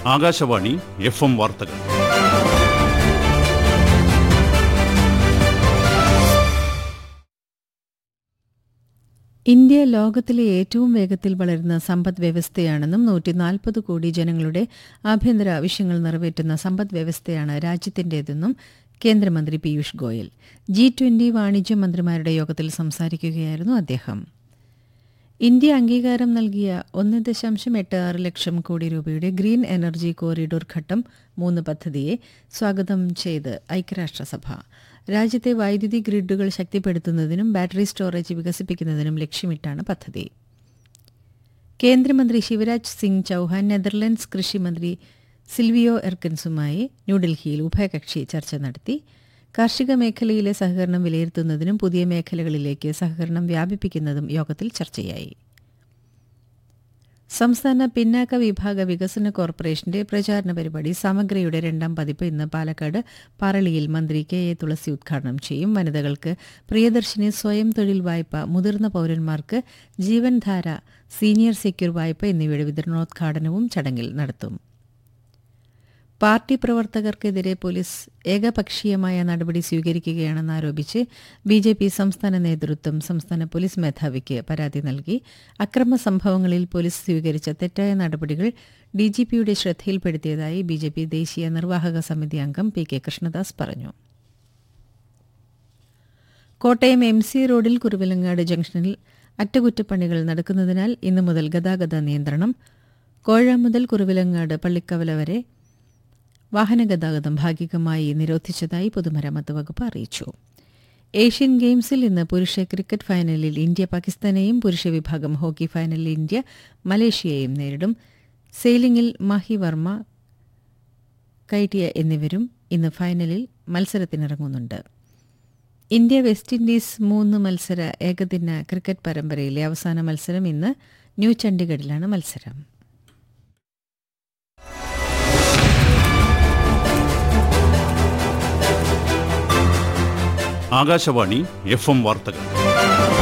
Akashvani FM എം വാർത്തകൾ India ലോകത്തിലെ ഏറ്റവും വേഗത്തിൽ വളരുന്ന സമ്പദ് വ്യവസ്ഥയാണെന്നും നൂറ്റി നാൽപ്പത് കോടി ജനങ്ങളുടെ ആഭ്യന്തര ആവശ്യങ്ങൾ നിറവേറ്റുന്ന സമ്പദ് വ്യവസ്ഥയാണ് രാജ്യത്തിന്റേതെന്നും കേന്ദ്രമന്ത്രി പീയൂഷ് ഗോയൽ ജി ട്വന്റി വാണിജ്യ മന്ത്രിമാരുടെ യോഗത്തിൽ സംസാരിക്കുകയായിരുന്നു അദ്ദേഹം ഇന്ത്യ അംഗീകാരം നൽകിയ ഒന്ന് ദശാംശം എട്ട് ആറ് ലക്ഷം കോടി രൂപയുടെ ഗ്രീൻ എനർജി കോറിഡോർ ഘട്ടം മൂന്ന് പദ്ധതിയെ സ്വാഗതം ചെയ്ത് ഐക്യരാഷ്ട്രസഭ രാജ്യത്തെ വൈദ്യുതി ഗ്രിഡുകൾ ശക്തിപ്പെടുത്തുന്നതിനും ബാറ്ററി സ്റ്റോറേജ് വികസിപ്പിക്കുന്നതിനും ലക്ഷ്യമിട്ടാണ് പദ്ധതി കേന്ദ്രമന്ത്രി ശിവരാജ് സിംഗ് ചൌഹാൻ നെതർലൻഡ്സ് കൃഷിമന്ത്രി സിൽവിയോ എർക്കൻസുമായി ന്യൂഡൽഹിയിൽ ഉഭയകക്ഷി ചർച്ച നടത്തി കാർഷിക മേഖലയിലെ സഹകരണം വിലയിരുത്തുന്നതിനും പുതിയ മേഖലകളിലേക്ക് സഹകരണം വ്യാപിപ്പിക്കുന്നതും യോഗത്തിൽ ചർച്ചയായി സംസ്ഥാന പിന്നാക്ക വിഭാഗ വികസന കോർപ്പറേഷന്റെ പ്രചാരണ പരിപാടി സമഗ്രയുടെ രണ്ടാം പതിപ്പ് ഇന്ന് പാലക്കാട് പറളിയിൽ മന്ത്രി കെ എ തുളസി ഉദ്ഘാടനം ചെയ്യും വനിതകൾക്ക് പ്രിയദർശിനി സ്വയം തൊഴിൽ വായ്പ മുതിർന്ന പൌരന്മാർക്ക് ജീവൻധാര സീനിയർ സെക്യൂർ വായ്പ എന്നിവയുടെ വിതരണോദ്ഘാടനവും ചടങ്ങിൽ നടത്തും പാർട്ടി പ്രവർത്തകർക്കെതിരെ പോലീസ് ഏകപക്ഷീയമായ നടപടി സ്വീകരിക്കുകയാണെന്ന് ആരോപിച്ച് ബി ജെ പി സംസ്ഥാന നേതൃത്വം സംസ്ഥാന പോലീസ് മേധാവിക്ക് പരാതി നൽകി അക്രമ സംഭവങ്ങളിൽ പോലീസ് സ്വീകരിച്ച തെറ്റായ നടപടികൾ ഡി ജി പിയുടെ ശ്രദ്ധയിൽപ്പെടുത്തിയതായി ബി ജെ പി ദേശീയ നിർവാഹക സമിതി അംഗം പി കെ കൃഷ്ണദാസ് പറഞ്ഞു കോട്ടയം എം സി റോഡിൽ കുറുവിലങ്ങാട് ജംഗ്ഷനിൽ അറ്റകുറ്റപ്പണികൾ നടക്കുന്നതിനാൽ ഇന്നു മുതൽ ഗതാഗത നിയന്ത്രണം കോഴ മുതൽ കുറുവിലങ്ങാട് പള്ളിക്കവല വരെ വാഹനഗതാഗതം ഭാഗികമായി നിരോധിച്ചതായി പൊതുമരാമത്ത് വകുപ്പ് അറിയിച്ചു ഏഷ്യൻ ഗെയിംസിൽ ഇന്ന് പുരുഷ ക്രിക്കറ്റ് ഫൈനലിൽ ഇന്ത്യ പാകിസ്ഥാനെയും പുരുഷ വിഭാഗം ഹോക്കി ഫൈനലിൽ ഇന്ത്യ മലേഷ്യയെയും നേരിടും സെയിലിംഗിൽ മാഹി വർമ്മ കൈറ്റിയ എന്നിവരും ഇന്ന് ഫൈനലിൽ മത്സരത്തിനിറങ്ങുന്നുണ്ട് ഇന്ത്യ വെസ്റ്റ് ഇൻഡീസ് മൂന്ന് മത്സര ഏകദിന ക്രിക്കറ്റ് പരമ്പരയിലെ അവസാന മത്സരം ഇന്ന് ന്യൂ ചണ്ഡീഗഡിലാണ് മത്സരം ആകാശവാണി എഫ് എം വാർത്തകൾ